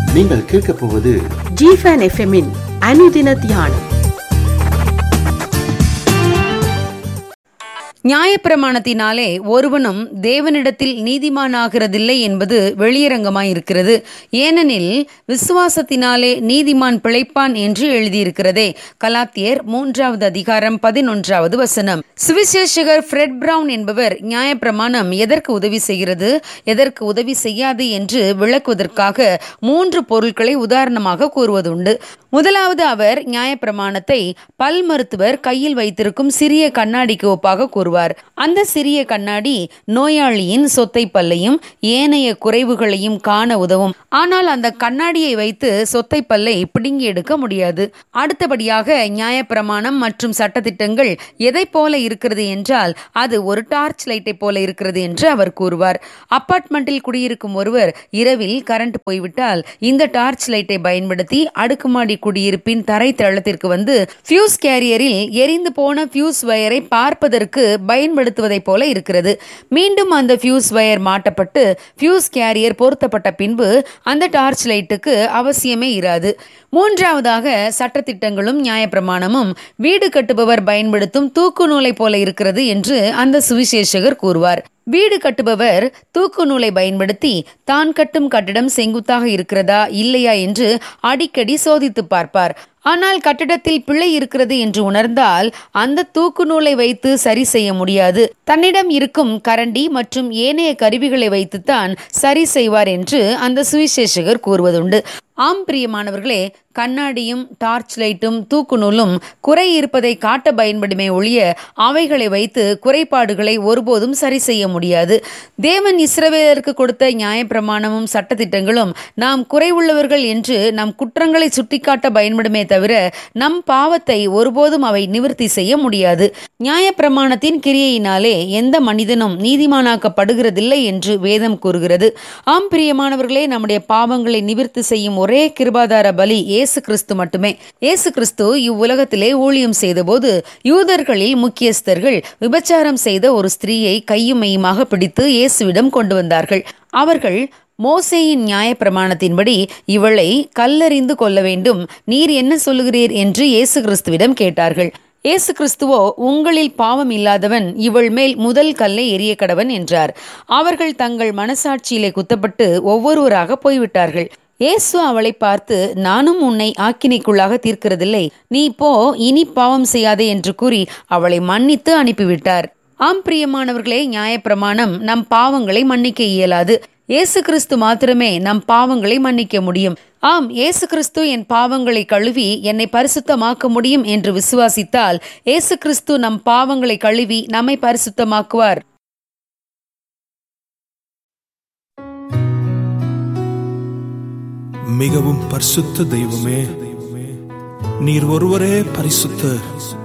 நீங்கள் கேட்கப் போவது ஜிஃபன் எஃப்எம்மின் அனுதின தியானம் நியாயப்பிரமாணத்தினாலே ஒருவனும் தேவனிடத்தில் நீதிமானாகிறதில்லை என்பது வெளியரங்கமாயிருக்கிறது ஏனெனில் விசுவாசத்தினாலே நீதிமான் பிழைப்பான் என்று எழுதியிருக்கிறதே கலாத்தியர் மூன்றாவது அதிகாரம் பதினொன்றாவது வசனம் சுவிசேஷகர் ஃப்ரெட் பிரவுன் என்பவர் நியாயப்பிரமாணம் எதற்கு உதவி செய்கிறது எதற்கு உதவி செய்யாது என்று விளக்குவதற்காக மூன்று பொருட்களை உதாரணமாக கூறுவதுண்டு முதலாவது அவர் நியாயப்பிரமாணத்தை பல் மருத்துவர் கையில் வைத்திருக்கும் சிறிய கண்ணாடிக்கு ஒப்பாக கூறுவார் அந்த சிறிய கண்ணாடி நோயாளியின் சொத்தை பல்லையும் ஏனைய குறைவுகளையும் காண உதவும் ஆனால் அந்த கண்ணாடியை வைத்து சொத்தை பல்லை பிடுங்கி எடுக்க முடியாது அடுத்தபடியாக நியாயப்பிரமாணம் மற்றும் சட்டத்திட்டங்கள் எதை போல இருக்கிறது என்றால் அது ஒரு டார்ச் லைட்டை போல இருக்கிறது என்று அவர் கூறுவார் அப்பார்ட்மெண்ட்டில் குடியிருக்கும் ஒருவர் இரவில் கரண்ட் போய்விட்டால் இந்த டார்ச் லைட்டை பயன்படுத்தி அடுக்குமாடி குடியிருப்பின் தரை தளத்திற்கு வந்து ஃபியூஸ் கேரியரில் எரிந்து போன ஃபியூஸ் வயரை பார்ப்பதற்கு பயன்படுத்துவதைப் போல இருக்கிறது மீண்டும் அந்த ஃபியூஸ் வயர் மாட்டப்பட்டு ஃபியூஸ் கேரியர் பொருத்தப்பட்ட பின்பு அந்த டார்ச் லைட்டுக்கு அவசியமே இராது மூன்றாவதாக சட்டத்திட்டங்களும் நியாயப்பிரமாணமும் வீடு கட்டுபவர் பயன்படுத்தும் தூக்கு நூலை போல இருக்கிறது என்று அந்த சுவிசேஷகர் கூறுவார் வீடு கட்டுபவர் தூக்கு நூலை பயன்படுத்தி தான் கட்டும் கட்டிடம் செங்குத்தாக இருக்கிறதா இல்லையா என்று அடிக்கடி சோதித்து பார்ப்பார் ஆனால் கட்டிடத்தில் பிழை இருக்கிறது என்று உணர்ந்தால் அந்த தூக்கு நூலை வைத்து சரி செய்ய முடியாது தன்னிடம் இருக்கும் கரண்டி மற்றும் ஏனைய கருவிகளை வைத்துத்தான் சரி செய்வார் என்று அந்த சுவிசேஷகர் கூறுவதுண்டு ஆம் பிரியமானவர்களே கண்ணாடியும் டார்ச் லைட்டும் தூக்கு நூலும் குறை இருப்பதை காட்ட பயன்படுமே ஒழிய அவைகளை வைத்து குறைபாடுகளை ஒருபோதும் சரி செய்ய முடியாது தேவன் இஸ்ரவேலருக்கு கொடுத்த நியாயப்பிரமாணமும் சட்டத்திட்டங்களும் நாம் குறைவுள்ளவர்கள் என்று நம் குற்றங்களை சுட்டிக்காட்ட பயன்படுமே தவிர நம் பாவத்தை ஒருபோதும் அவை நிவர்த்தி செய்ய முடியாது நியாயப்பிரமாணத்தின் கிரியையினாலே எந்த மனிதனும் நீதிமானாக்கப்படுகிறதில்லை என்று வேதம் கூறுகிறது ஆம் பிரியமானவர்களே நம்முடைய பாவங்களை நிவர்த்தி செய்யும் ஒரே கிருபாதார பலி இயேசு கிறிஸ்து மட்டுமே இயேசு கிறிஸ்து இவ்வுலகத்திலே ஊழியம் செய்தபோது யூதர்களில் முக்கியஸ்தர்கள் விபச்சாரம் செய்த ஒரு ஸ்திரீயை கையும் மெய்யுமாக பிடித்து இயேசுவிடம் கொண்டு வந்தார்கள் அவர்கள் மோசேயின் நியாய பிரமாணத்தின்படி இவளை கல்லறிந்து கொள்ள வேண்டும் நீர் என்ன சொல்லுகிறீர் என்று இயேசு கிறிஸ்துவிடம் கேட்டார்கள் இயேசு கிறிஸ்துவோ உங்களில் பாவம் இல்லாதவன் இவள் மேல் முதல் கல்லை எரிய கடவன் என்றார் அவர்கள் தங்கள் மனசாட்சியிலே குத்தப்பட்டு ஒவ்வொருவராக போய்விட்டார்கள் இயேசு அவளை பார்த்து நானும் உன்னை ஆக்கினைக்குள்ளாக தீர்க்கிறதில்லை நீ போ இனி பாவம் செய்யாதே என்று கூறி அவளை மன்னித்து அனுப்பிவிட்டார் ஆம் பிரியமானவர்களே நியாயப்பிரமாணம் நம் பாவங்களை மன்னிக்க இயலாது இயேசு கிறிஸ்து மாத்திரமே நம் பாவங்களை மன்னிக்க முடியும் ஆம் இயேசு கிறிஸ்து என் பாவங்களை கழுவி என்னை பரிசுத்தமாக்க முடியும் என்று விசுவாசித்தால் இயேசு கிறிஸ்து நம் பாவங்களை கழுவி நம்மை பரிசுத்தமாக்குவார் மிகவும் பரிசுத்த தெய்வமே நீர் ஒருவரே பரிசுத்த